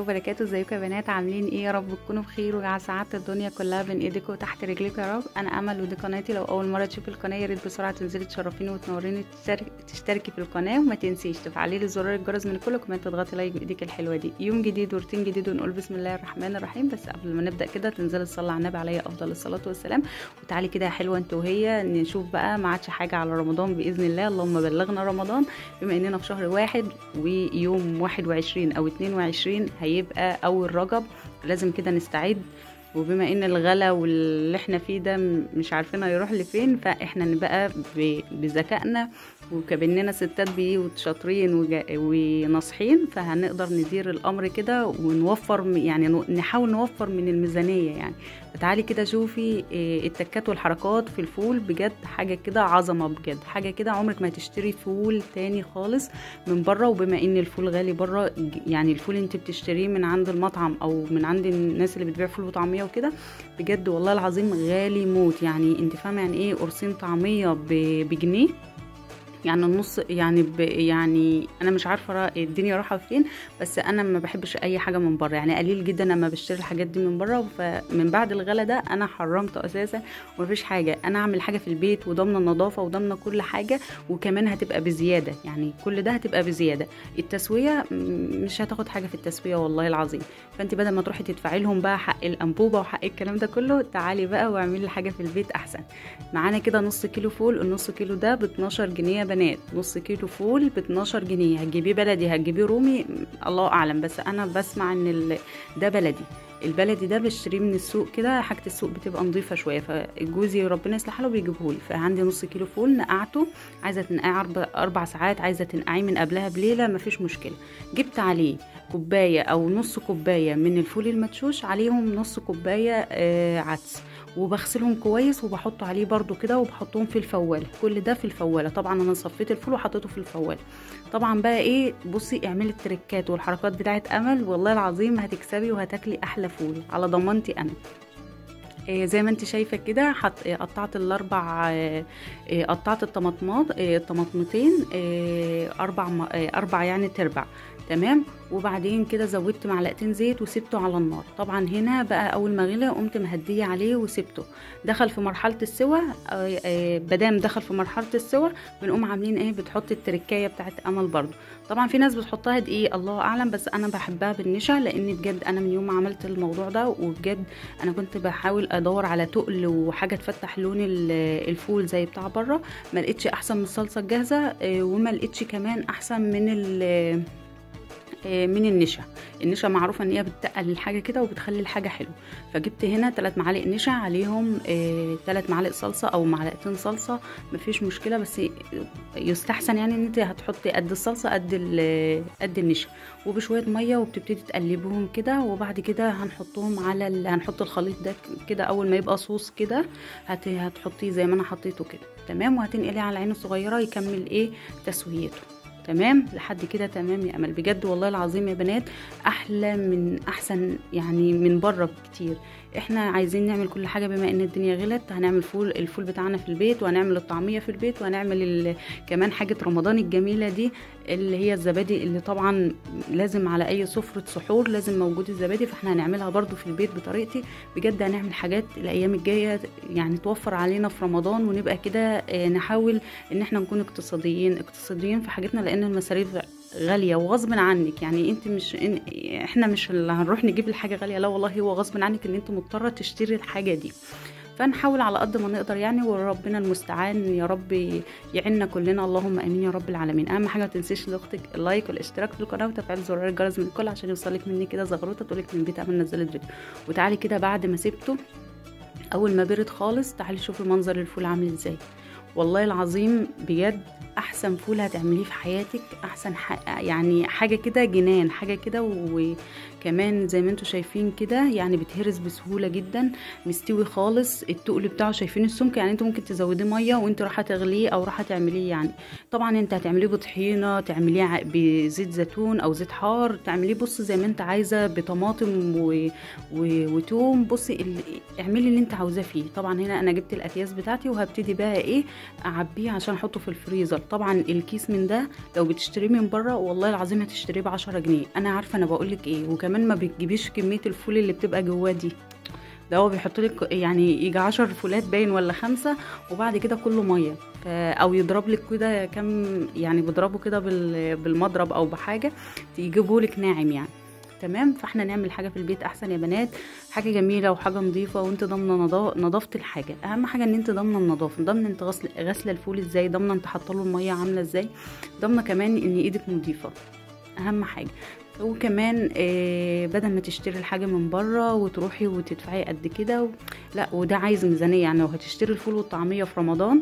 وبركاته ازيكم يا بنات عاملين ايه يا رب تكونوا بخير وجعل سعادة الدنيا كلها بين ايديكم وتحت رجليكم يا رب انا امل ودي قناتي لو اول مره تشوفي القناه يا ريت بسرعه تنزلي تشرفيني وتنوريني تشترك تشتركي في القناه وما تنسيش تفعلي لي زرار الجرس من كل كومنت تضغطي لايك بايديك الحلوه دي يوم جديد وروتين جديد ونقول بسم الله الرحمن الرحيم بس قبل ما نبدا كده تنزلي تصلي على النبي عليه افضل الصلاه والسلام وتعالي كده يا حلوه انت وهي نشوف بقى ما عادش حاجه على رمضان باذن الله اللهم بلغنا رمضان بما اننا في شهر واحد ويوم 21 او 22 هيبقى اول رجب لازم كده نستعد وبما ان الغلا واللي احنا فيه ده مش عارفين هيروح لفين فاحنا نبقى بذكائنا وكبننا ستات بيوت شاطرين وناصحين فهنقدر ندير الامر كده ونوفر يعني نحاول نوفر من الميزانيه يعني فتعالي كده شوفي التكات والحركات في الفول بجد حاجه كده عظمه بجد حاجه كده عمرك ما تشتري فول تاني خالص من بره وبما ان الفول غالي بره يعني الفول انت بتشتريه من عند المطعم او من عند الناس اللي بتبيع فول وطعميه وكده بجد والله العظيم غالي موت يعني انت فاهمه يعني ايه قرصين طعميه بجنيه يعني النص يعني ب يعني انا مش عارفه الدنيا رايحه فين بس انا ما بحبش اي حاجه من بره يعني قليل جدا لما بشتري الحاجات دي من بره فمن بعد الغلا ده انا حرمته اساسا ومفيش حاجه انا اعمل حاجه في البيت وضامنه النظافه وضامنه كل حاجه وكمان هتبقى بزياده يعني كل ده هتبقى بزياده التسويه مش هتاخد حاجه في التسويه والله العظيم فانت بدل ما تروحي تدفعي لهم بقى حق الانبوبه وحق الكلام ده كله تعالي بقى واعملي حاجه في البيت احسن معانا كده نص كيلو فول النص كيلو ده ب 12 جنيه بنات نص كيلو فول ب 12 جنيه هتجيبيه بلدي هتجيبيه رومي الله اعلم بس انا بسمع ان ده بلدي البلدي ده بشتريه من السوق كده حاجه السوق بتبقى نظيفه شويه فجوزي ربنا يصلح له بيجيبهولي فعندي نص كيلو فول نقعته عايزه تنقعيه اربع, أربع ساعات عايزه تنقعيه من قبلها بليله مفيش مشكله جبت عليه كوبايه او نص كوبايه من الفول المدشوش عليهم نص كوبايه آه عدس وبغسلهم كويس وبحط عليه برده كده وبحطهم في الفواله كل ده في الفواله طبعا انا صفيت الفول وحطيته في الفواله طبعا بقى ايه بصي اعملي التريكات والحركات بتاعت امل والله العظيم هتكسبي وهتاكلي احلى فول على ضمانتي انا إيه زي ما انت شايفه كده حط إيه قطعت الاربع إيه قطعت الطماطمات الطماطمتين اربع اربع يعني تربع تمام وبعدين كده زودت معلقتين زيت وسبته على النار طبعا هنا بقى اول ما غلى قمت مهديه عليه وسبته دخل في مرحله السوى بدام دخل في مرحله السوى بنقوم عاملين ايه بتحط التركايه بتاعت امل برضو طبعا في ناس بتحطها دقيق الله اعلم بس انا بحبها بالنشا لان بجد انا من يوم ما عملت الموضوع ده وبجد انا كنت بحاول ادور على تقل وحاجه تفتح لون الفول زي بتاع بره ما لقيتش احسن من الصلصه الجاهزه وما لقيتش كمان احسن من من النشا النشا معروفه ان هي بتقل الحاجه كده وبتخلي الحاجه حلوه فجبت هنا 3 معالق نشا عليهم 3 معالق صلصه او معلقتين صلصه مفيش مشكله بس يستحسن يعني ان انت هتحطي قد الصلصه قد قد النشا وبشويه ميه وبتبتدي تقلبهم كده وبعد كده هنحطهم على ال... هنحط الخليط ده كده اول ما يبقى صوص كده هت... هتحطيه زي ما انا حطيته كده تمام وهتنقليه على العين الصغيره يكمل ايه تسويته تمام لحد كده تمام يا امل بجد والله العظيم يا بنات احلى من احسن يعني من بره كتير احنا عايزين نعمل كل حاجه بما ان الدنيا غلت هنعمل فول الفول بتاعنا في البيت وهنعمل الطعميه في البيت وهنعمل كمان حاجه رمضان الجميله دي اللي هي الزبادي اللي طبعا لازم على اي سفره سحور لازم موجود الزبادي فاحنا هنعملها برده في البيت بطريقتي بجد هنعمل حاجات الايام الجايه يعني توفر علينا في رمضان ونبقى كده نحاول ان احنا نكون اقتصاديين اقتصاديين في حاجتنا لان المصاريف غالية وغصب عنك يعني انت مش إن احنا مش اللي هنروح نجيب الحاجة غالية لا والله هو غصب عنك ان انت مضطرة تشتري الحاجة دي فنحاول على قد ما نقدر يعني وربنا المستعان يا رب يعيننا كلنا اللهم امين يا رب العالمين اهم حاجه ما تنسيش لاختك اللايك والاشتراك في القناه وتفعيل زرار الجرس من الكل عشان يوصلك مني كده زغروطه تقولك من بيت امل نزلت فيديو وتعالي كده بعد ما سبته اول ما برد خالص تعالي شوفي منظر الفول عامل ازاي والله العظيم بجد احسن فول هتعمليه في حياتك احسن ح... يعني حاجه كده جنان حاجه كده وكمان زي ما انتم شايفين كده يعني بتهرس بسهوله جدا مستوي خالص التقل بتاعه شايفين السمك يعني انت ممكن تزوديه ميه وانت رايحه تغليه او رايحه تعمليه يعني طبعا انت هتعمليه بطحينه تعمليه بزيت زيتون او زيت حار تعمليه بص زي ما انت عايزه بطماطم و... و... وتوم بصي ال... اعملي اللي انت عاوزاه فيه طبعا هنا انا جبت الاكياس بتاعتي وهبتدي بقى ايه اعبيه عشان احطه في الفريزر طبعا الكيس من ده لو بتشتريه من بره والله العظيم هتشتريه ب 10 جنيه انا عارفه انا بقولك ايه وكمان ما بتجيبيش كميه الفول اللي بتبقى جواه دي ده هو بيحط لك يعني يجي عشر فولات باين ولا خمسة وبعد كده كله ميه ف- او يضرب لك كده كام يعني بيضربه كده بال- بالمضرب او بحاجه يجيبه لك ناعم يعني تمام فاحنا نعمل حاجه في البيت احسن يا بنات حاجه جميله وحاجه نظيفه وانت ضامنه نضا- نظافه الحاجه اهم حاجه ان انت ضامنه النظافه ضامنه انت غسل غسله الفول ازاي ضامنه انت حاطه له الميه عامله ازاي ضامنه كمان ان ايدك نظيفه اهم حاجه وكمان آه بدل ما تشتري الحاجه من بره وتروحي وتدفعي قد كده و... لا وده عايز ميزانيه يعني لو هتشتري الفول والطعميه في رمضان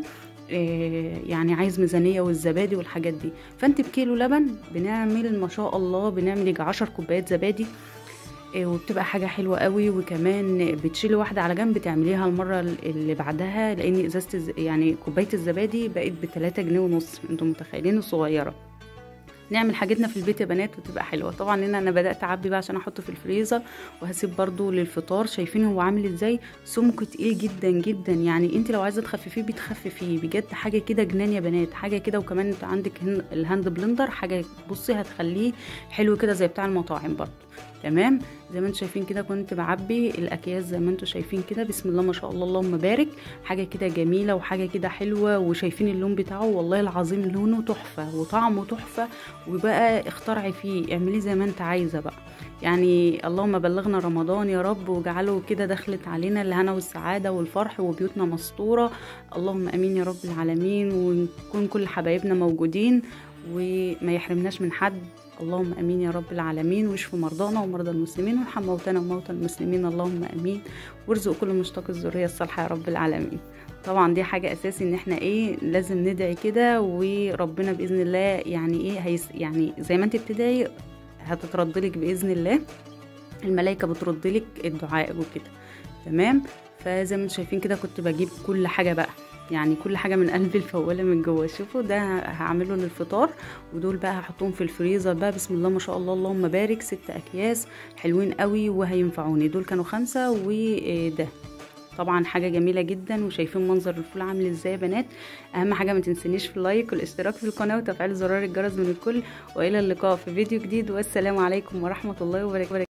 آه يعني عايز ميزانيه والزبادي والحاجات دي فانت بكيلو لبن بنعمل ما شاء الله بنعمل يجي عشر كوبايات زبادي آه، وبتبقى حاجة حلوة قوي وكمان بتشيلي واحدة على جنب تعمليها المرة اللي بعدها لأن إزازة الز- يعني كوباية الزبادي بقت بتلاتة جنيه ونص انتم متخيلين الصغيرة نعمل حاجتنا في البيت يا بنات وتبقى حلوه طبعا هنا انا بدات اعبي بقى عشان احطه في الفريزر وهسيب برضو للفطار شايفين هو عامل ازاي سمكه تقيل جدا جدا يعني انت لو عايزه تخففيه بتخففيه بجد حاجه كده جنان يا بنات حاجه كده وكمان انت عندك هن- الهاند بلندر حاجه بصي هتخليه حلو كده زي بتاع المطاعم برضو تمام زي ما انتم شايفين كده كنت بعبي الاكياس زي ما انتم شايفين كده بسم الله ما شاء الله اللهم بارك حاجه كده جميله وحاجه كده حلوه وشايفين اللون بتاعه والله العظيم لونه تحفه وطعمه تحفه وبقى اخترعي فيه اعمليه زي ما انت عايزه بقى يعني اللهم بلغنا رمضان يا رب وجعله كده دخلت علينا الهنا والسعاده والفرح وبيوتنا مستوره اللهم امين يا رب العالمين ونكون كل حبايبنا موجودين وما يحرمناش من حد اللهم امين يا رب العالمين واشف مرضانا ومرضى المسلمين وارحم موتانا وموتى المسلمين اللهم امين وارزق كل مشتاق الذريه الصالحه يا رب العالمين طبعا دي حاجه اساسي ان احنا ايه لازم ندعي كده وربنا باذن الله يعني ايه هيس يعني زي ما انت بتدعي هتترد لك باذن الله الملائكه بترد لك الدعاء وكده تمام فزي ما انتم شايفين كده كنت بجيب كل حاجه بقى يعني كل حاجه من قلب الفواله من جوه شوفوا ده هعمله للفطار ودول بقى هحطهم في الفريزر بقى بسم الله ما شاء الله اللهم بارك ست اكياس حلوين قوي وهينفعوني دول كانوا خمسة وده طبعا حاجه جميله جدا وشايفين منظر الفول عامل ازاي يا بنات اهم حاجه ما تنسونيش في اللايك والاشتراك في القناه وتفعيل زرار الجرس من الكل والى اللقاء في فيديو جديد والسلام عليكم ورحمه الله وبركاته